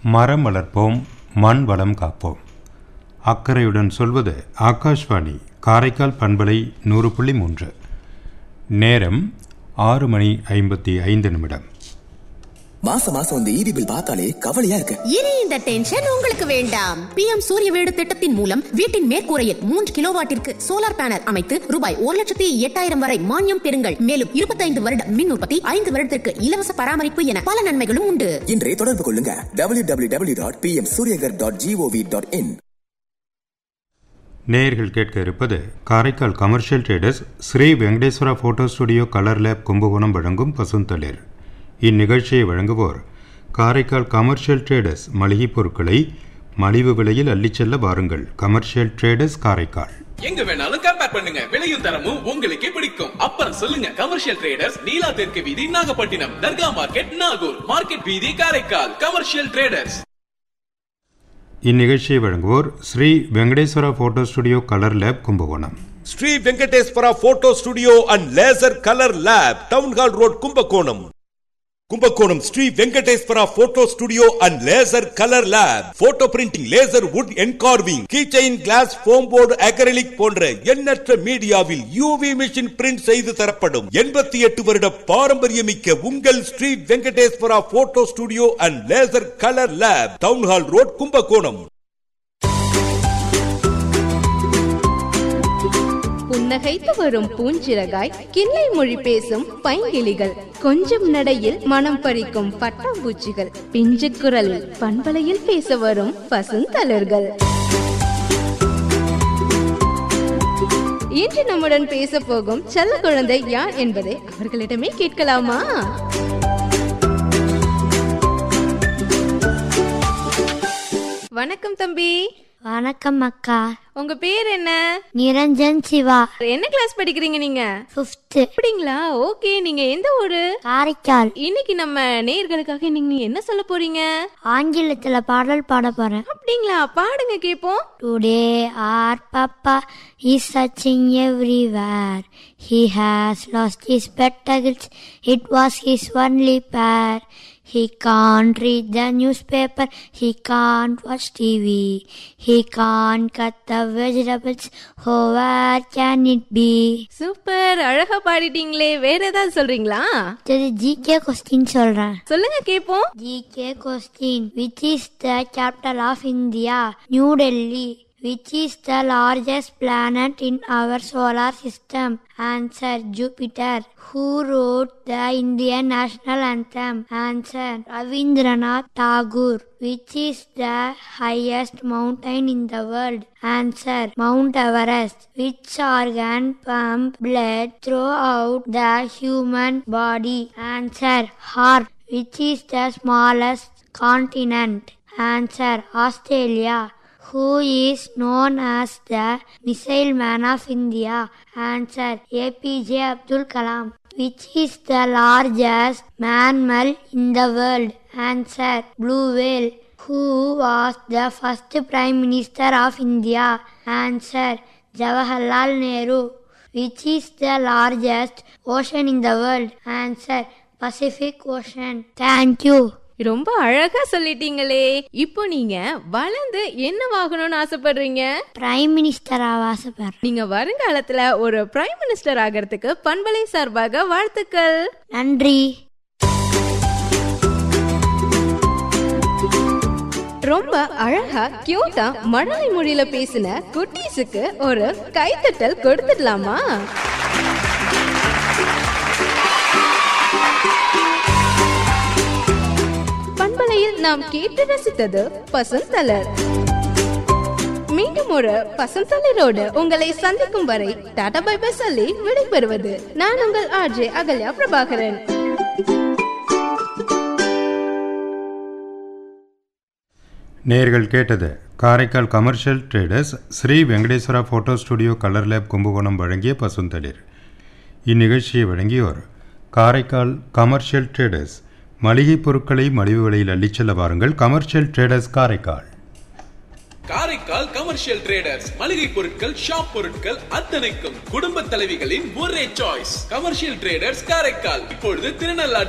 மரம் வளர்ப்போம் மண் வளம் காப்போம் அக்கறையுடன் சொல்வது ஆகாஷ்வாணி காரைக்கால் பண்பலை நூறு புள்ளி மூன்று நேரம் ஆறு மணி ஐம்பத்தி ஐந்து நிமிடம் மாசம் மாசம் இந்த ஈபி பில் பார்த்தாலே கவலையா இருக்கு இனி இந்த டென்ஷன் உங்களுக்கு வேண்டாம் பிஎம் சூரிய வீடு திட்டத்தின் மூலம் வீட்டின் மேற்கூரையில் மூன்று கிலோவாட்டிற்கு சோலார் பேனல் அமைத்து ரூபாய் ஒரு லட்சத்தி எட்டாயிரம் வரை மானியம் பெறுங்கள் மேலும் இருபத்தைந்து வருட மின் உற்பத்தி ஐந்து வருடத்திற்கு இலவச பராமரிப்பு என பல நன்மைகளும் உண்டு இன்றே தொடர்பு கொள்ளுங்க W W W dot P M Suryaghar dot G O V dot in நேயர்கள் கேட்க இருப்பது Karaikal commercial traders Sri Venkateswara photo studio colour lab Kumbakonam வழங்கும் பசுந்தளிர் இந்நிகழ்ச்சியை வழங்குவோர் காரைக்கால் கமர்ஷியல் ட்ரேடர்ஸ் மளிகைப் பொருட்களை மலிவு விலையில் அள்ளிச் செல்ல வாருங்கள் கமர்ஷியல் ட்ரேடர்ஸ் காரைக்கால் எங்க வேணாலும் கம்பேர் பண்ணுங்க விலையும் தரமும் உங்களுக்கே பிடிக்கும் அப்புறம் சொல்லுங்க கமர்ஷியல் ட்ரேடர்ஸ் நீலா தெற்கு வீதி நாகப்பட்டினம் தர்கா மார்க்கெட் நாகூர் மார்க்கெட் வீதி காரைக்கால் கமர்ஷியல் ட்ரேடர்ஸ் இந்நிகழ்ச்சியை வழங்குவோர் Sri Venkateswara photo studio colour lab Kumbakonam Sri Venkateswara photo studio and laser colour lab town hall road Kumbakonam Kumbakonam Sri Venkateswara photo studio and laser colour lab photo printing laser wood engraving keychain glass foam board acrylic போன்ற எண்ணற்ற மீடியாவில் UV machine print செய்து தரப்படும் எண்பத்தி எட்டு வருட பாரம்பரியமிக்க உங்கள் Sri Venkateswara photo studio and laser colour lab town hall road Kumbakonam புன்னகைத்து வரும் பூஞ்சிறகாய் கிள்ளை மொழி பேசும் பைங்கிளிகள் கொஞ்சம் நடையில் மனம் பறிக்கும் பட்டாம்பூச்சிகள் பிஞ்சு குரலில் பண்பலையில் பேச வரும் பசுந்தளர்கள் இன்று நம்முடன் பேச போகும் செல்ல குழந்தை யார் என்பதை அவர்களிடமே கேட்கலாமா வணக்கம் தம்பி வணக்கம் அக்கா உங்க பேர் என்ன நிரஞ்சன் சிவா என்ன கிளாஸ் படிக்கிறீங்க நீங்க ஃபிஃப்த்து அப்படிங்களா ஓகே நீங்க எந்த ஊரு காரைக்கால் இன்னைக்கு நம்ம நேயர்களுக்காக நீங்க என்ன சொல்ல போறீங்க ஆங்கிலத்துல பாடல் பாட போறேன் அப்படிங்களா பாடுங்க கேப்போம் டுடே ஆர் பப்பா இஸ் சச்சிங் everywhere he has lost his spectacles it was his only pair He can't read the newspaper, he can't watch TV, he can't cut the vegetables, oh where can it be? Super அழகா பாடிட்டீங்களே வேற ஏதாவது சொல்றீங்களா சரி GK question சொல்றேன் சொல்லுங்க கேப்போம் GK question Which is the capital of India? New Delhi. Which is the largest planet in our solar system? Answer Jupiter. Who wrote the Indian national anthem? Answer Ravindranath Tagore. Which is the highest mountain in the world? Answer Mount Everest. Which organ pump blood throughout the human body? Answer heart. Which is the smallest continent? Answer Australia. Who is known as the Missile Man of India? Answer APJ Abdul Kalam. Which is the largest mammal in the world? Answer Blue whale. Who was the first Prime Minister of India? Answer Jawaharlal Nehru. Which is the largest ocean in the world? Answer Pacific Ocean. Thank you. ரொம்ப அழகா சொல்லிட்டீங்களே இப்போ நீங்க வளர்ந்து என்னவாகணும்னு ஆசைப்படுறீங்க prime மினிஸ்டராக ஆசைப்படுறேன் நீங்க வருங்காலத்துல ஒரு பிரைம் மினிஸ்டர் ஆகிறதுக்கு பண்பலை சார்பாக வாழ்த்துக்கள் நன்றி ரொம்ப அழகா கியூட்டா மழலை மொழியில பேசின குட்டீஸுக்கு ஒரு கைத்தட்டல் கொடுத்துடலாமா பண்பலையில் நாம் கேட்டு ரசித்தது பசுந்தலர் மீண்டும் ஒரு பசந்தலரோடு உங்களை சந்திக்கும் வரை டாடா பை பை சொல்லி விடைபெறுவது நான் உங்கள் ஆர்ஜே அகல்யா பிரபாகரன் நேர்கள் கேட்டது Karaikal commercial traders Sri Venkateswara photo studio colour lab Kumbakonam வழங்கிய பசுந்தளிர் இந்நிகழ்ச்சியை வழங்கியோர் காரைக்கால் கமர்ஷியல் ட்ரேடர்ஸ் மளிகைப் பொருட்களை மலிவு விலையில் அள்ளிச் செல்ல வாருங்கள் commercial traders Karaikal Karaikal commercial traders மளிகை பொருட்கள் ஷாப் பொருட்கள் அத்தனைக்கும் குடும்ப தலைவிகளின் ஒரே சாய்ஸ் கமர்ஷியல் ட்ரேடர்ஸ் காரைக்கால் இப்பொழுது திருநள்ளாற்று